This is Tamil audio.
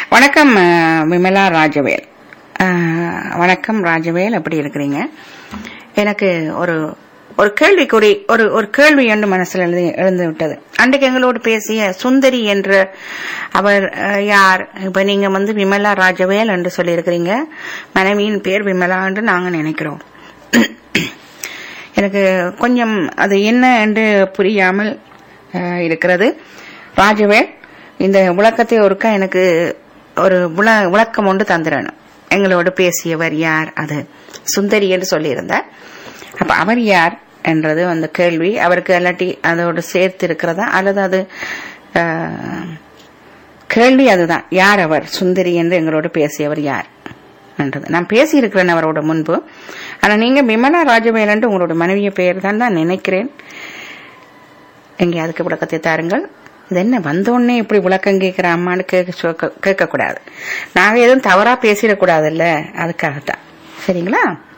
வணக்கம் அஹ், விமலா ராஜவேல் அஹ், வணக்கம் ராஜவேல் எப்படி இருக்கிறீங்க எனக்கு ஒரு ஒரு கேள்விக்குறி ஒரு ஒரு கேள்வி என்று மனசுல எழுதி எழுந்து விட்டது அன்றைக்கு எங்களோடு பேசிய சுந்தரி என்ற அவர் அஹ், யார் இப்ப நீங்க வந்து விமலா ராஜவேல் என்று சொல்லியிருக்கிறீங்க மனைவியின் பேர் விமலா என்று நாங்க நினைக்கிறோம் எனக்கு கொஞ்சம் அது என்ன என்று புரியாமல் அஹ், இருக்கிறது ராஜவேல் இந்த விளக்கத்தை ஒருக்கா எனக்கு ஒரு விள விளக்கம் ஒன்று தந்துடணும் எங்களோடு பேசியவர் யார் அது சுந்தரி என்று சொல்லியிருந்தார் அப்ப அவர் யார் என்றது அந்த கேள்வி அவருக்கு இல்லாட்டி அதோடு சேர்த்து இருக்கிறதா அல்லது அது அஹ், கேள்வி அதுதான் யார் அவர் சுந்தரி என்று எங்களோடு பேசியவர் யார் என்றது நான் பேசியிருக்கிறேன் அவரோட முன்பு ஆனா நீங்க விமலா ராஜவேல் என்று உங்களோட மனைவிய பெயர் தான் நான் நினைக்கிறேன் எங்கே அதுக்கு விளக்கத்தை தாருங்கள் இது என்ன வந்தோடனே இப்படி விளக்கம் கேட்கிற அம்மான்னு கேட்க கேட்க கூடாது நாங்க எதுவும் தவறா பேசிடக்கூடாதுல்ல அதுக்காகத்தான் சரிங்களா